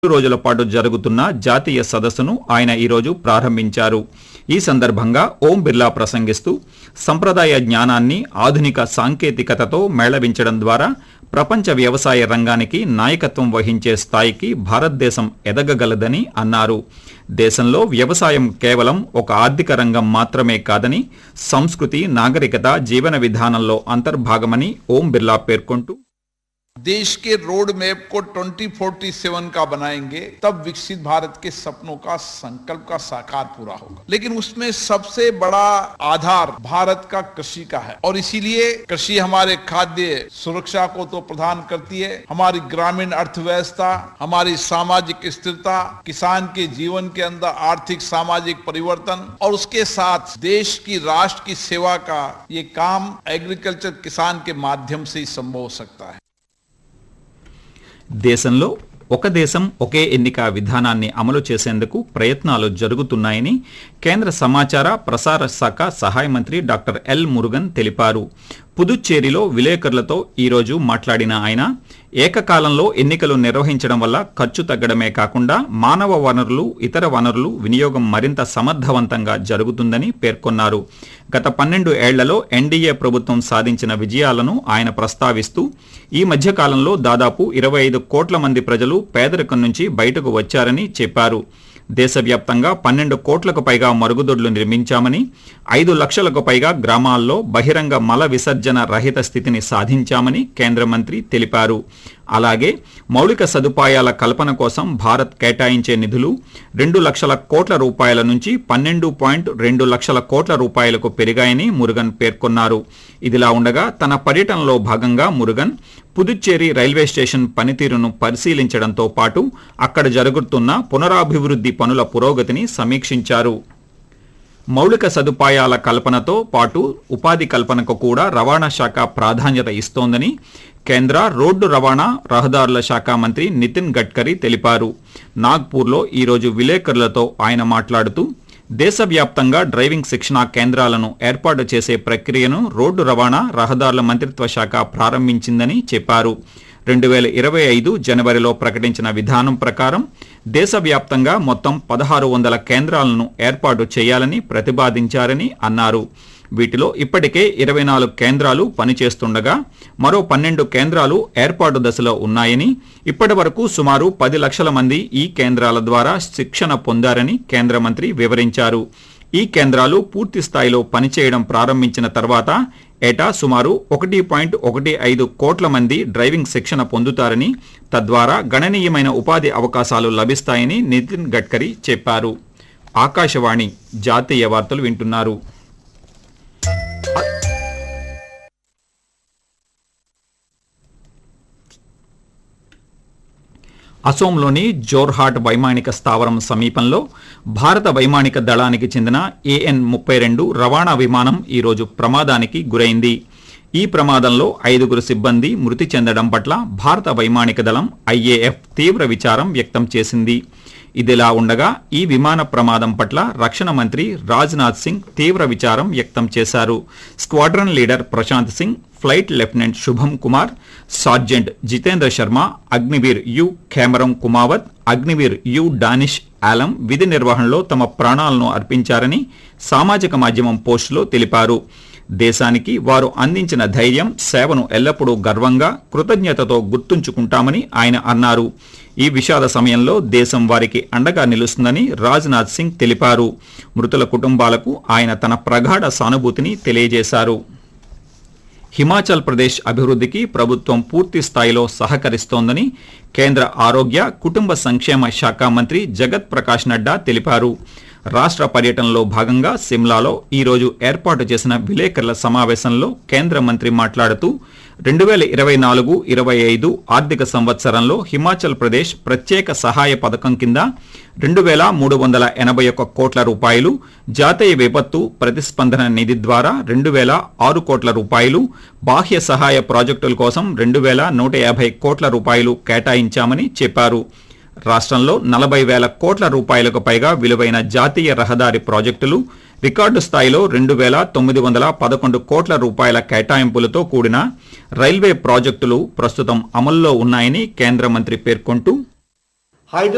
మూడు రోజుల పాటు జరుగుతున్న జాతీయ సదస్సును ఆయన ఈరోజు ప్రారంభించారు ఈ సందర్భంగా ఓం బిర్లా ప్రసంగిస్తూ సంప్రదాయ జ్ఞానాన్ని ఆధునిక సాంకేతికతతో మేళవించడం ద్వారా ప్రపంచ వ్యవసాయ రంగానికి నాయకత్వం వహించే స్థాయికి భారతదేశం ఎదగగలదని అన్నారు దేశంలో వ్యవసాయం కేవలం ఒక ఆర్థిక రంగం మాత్రమే కాదని సంస్కృతి నాగరికత జీవన విధానంలో అంతర్భాగమని ఓం బిర్లా పేర్కొంటూ देश के रोड मैप को 2047 का बनाएंगे तब विकसित भारत के सपनों का संकल्प का साकार पूरा होगा लेकिन उसमें सबसे बड़ा आधार भारत का कृषि का है और इसीलिए कृषि हमारे खाद्य सुरक्षा को तो प्रदान करती है हमारी ग्रामीण अर्थव्यवस्था हमारी सामाजिक स्थिरता किसान के जीवन के अंदर आर्थिक सामाजिक परिवर्तन और उसके साथ देश की राष्ट्र की सेवा का ये काम एग्रीकल्चर किसान के माध्यम से ही संभव हो सकता है దేశంలో ఒక దేశం ఒకే ఎన్నిక విధానాన్ని అమలు చేసేందుకు ప్రయత్నాలు జరుగుతున్నాయని కేంద్ర సమాచార ప్రసార శాఖ సహాయ మంత్రి డాక్టర్ ఎల్ మురుగన్ తెలిపారు పుదుచ్చేరిలో విలేకరులతో ఈరోజు మాట్లాడిన ఆయన ఏకకాలంలో ఎన్నికలు నిర్వహించడం వల్ల ఖర్చు తగ్గడమే కాకుండా మానవ వనరులు ఇతర వనరులు వినియోగం మరింత సమర్థవంతంగా జరుగుతుందని పేర్కొన్నారు గత పన్నెండు ఏళ్లలో ఎన్డీఏ ప్రభుత్వం సాధించిన విజయాలను ఆయన ప్రస్తావిస్తూ ఈ మధ్య కాలంలో దాదాపు ఇరవై ఐదు కోట్ల మంది ప్రజలు పేదరికం నుంచి బయటకు వచ్చారని చెప్పారు దేశవ్యాప్తంగా పన్నెండు కోట్లకు పైగా మరుగుదొడ్లు నిర్మించామని ఐదు లక్షలకు పైగా గ్రామాల్లో బహిరంగ మల విసర్జన రహిత స్థితిని సాధించామని కేంద్ర మంత్రి తెలిపారు అలాగే మౌలిక సదుపాయాల కల్పన కోసం భారత్ కేటాయించే నిధులు రెండు లక్షల కోట్ల రూపాయల నుంచి పన్నెండు పాయింట్ రెండు లక్షల కోట్ల రూపాయలకు పెరిగాయని మురుగన్ పేర్కొన్నారు ఇదిలా ఉండగా తన పర్యటనలో భాగంగా మురుగన్ పుదుచ్చేరి రైల్వే స్టేషన్ పనితీరును పరిశీలించడంతో పాటు అక్కడ జరుగుతున్న పునరాభివృద్ధి పనుల పురోగతిని సమీక్షించారు మౌలిక సదుపాయాల కల్పనతో పాటు ఉపాధి కల్పనకు కూడా రవాణా శాఖ ప్రాధాన్యత ఇస్తోందని కేంద్ర రోడ్డు రవాణా రహదారుల శాఖ మంత్రి నితిన్ గడ్కరీ తెలిపారు నాగ్పూర్లో ఈరోజు విలేకరులతో ఆయన మాట్లాడుతూ దేశవ్యాప్తంగా డ్రైవింగ్ శిక్షణా కేంద్రాలను ఏర్పాటు చేసే ప్రక్రియను రోడ్డు రవాణా రహదారుల మంత్రిత్వ శాఖ ప్రారంభించిందని చెప్పారు రెండు వేల ఇరవై ఐదు జనవరిలో ప్రకటించిన విధానం ప్రకారం దేశవ్యాప్తంగా మొత్తం పదహారు వందల కేంద్రాలను ఏర్పాటు చేయాలని ప్రతిపాదించారని అన్నారు వీటిలో ఇప్పటికే ఇరవై నాలుగు కేంద్రాలు పనిచేస్తుండగా మరో పన్నెండు కేంద్రాలు ఏర్పాటు దశలో ఉన్నాయని ఇప్పటి వరకు సుమారు పది లక్షల మంది ఈ కేంద్రాల ద్వారా శిక్షణ పొందారని కేంద్ర మంత్రి వివరించారు ఈ కేంద్రాలు పూర్తి స్థాయిలో పనిచేయడం ప్రారంభించిన తర్వాత ఏటా సుమారు ఒకటి పాయింట్ ఒకటి ఐదు కోట్ల మంది డ్రైవింగ్ శిక్షణ పొందుతారని తద్వారా గణనీయమైన ఉపాధి అవకాశాలు లభిస్తాయని నితిన్ గడ్కరీ చెప్పారు ఆకాశవాణి జాతీయ వార్తలు వింటున్నారు అసోంలోని జోర్హాట్ వైమానిక స్థావరం సమీపంలో భారత వైమానిక దళానికి చెందిన ఏఎన్ ముప్పై రెండు రవాణా విమానం ఈరోజు ప్రమాదానికి గురైంది ఈ ప్రమాదంలో ఐదుగురు సిబ్బంది మృతి చెందడం పట్ల భారత వైమానిక దళం ఐఏఎఫ్ తీవ్ర విచారం వ్యక్తం చేసింది ఇదిలా ఉండగా ఈ విమాన ప్రమాదం పట్ల రక్షణ మంత్రి రాజ్నాథ్ సింగ్ తీవ్ర విచారం వ్యక్తం చేశారు squadron leader Prashant Singh flight lieutenant Shubham Kumar sergeant Jitendra Sharma Agniveer యు ఖేమరం కుమావత్ అగ్నివీర్ యు డానిష్ ఆలం విధి నిర్వహణలో తమ ప్రాణాలను అర్పించారని సామాజిక మాధ్యమం పోస్టులో తెలిపారు దేశానికి వారు అందించిన ధైర్యం సేవను ఎల్లప్పుడూ గర్వంగా కృతజ్ఞతతో గుర్తుంచుకుంటామని ఆయన అన్నారు ఈ విషాద సమయంలో దేశం వారికి అండగా నిలుస్తుందని రాజ్నాథ్ సింగ్ తెలిపారు మృతుల కుటుంబాలకు ఆయన తన ప్రగాఢ సానుభూతిని తెలియజేశారు హిమాచల్ ప్రదేశ్ అభివృద్ధికి ప్రభుత్వం పూర్తి స్థాయిలో సహకరిస్తోందని కేంద్ర ఆరోగ్య కుటుంబ సంక్షేమ శాఖ మంత్రి జగత్ ప్రకాష్ నడ్డా తెలిపారు రాష్ట్ర పర్యటనలో భాగంగా సిమ్లాలో ఈరోజు ఏర్పాటు చేసిన విలేకరుల సమావేశంలో కేంద్ర మంత్రి మాట్లాడుతూ రెండు వేల ఇరవై నాలుగు ఇరవై ఐదు ఆర్థిక సంవత్సరంలో హిమాచల్ ప్రదేశ్ ప్రత్యేక సహాయ పథకం కింద రెండు వేల మూడు వందల ఎనభై ఒక్క కోట్ల రూపాయలు జాతీయ విపత్తు ప్రతిస్పందన నిధి ద్వారా రెండు వేల ఆరు కోట్ల రూపాయలు బాహ్య సహాయ ప్రాజెక్టుల కోసం రెండు వేల నూట యాభై కోట్ల రూపాయలు కేటాయించామని చెప్పారు రాష్ట్రంలో నలభై వేల కోట్ల రూపాయలకు పైగా విలువైన జాతీయ రహదారి ప్రాజెక్టులు రికార్డు స్థాయిలో రెండు వేల తొమ్మిది వందల పదకొండు కోట్ల రూపాయల కేటాయింపులతో కూడిన రైల్వే ప్రాజెక్టులు ప్రస్తుతం అమల్లో ఉన్నాయని కేంద్ర మంత్రి పేర్కొంటూ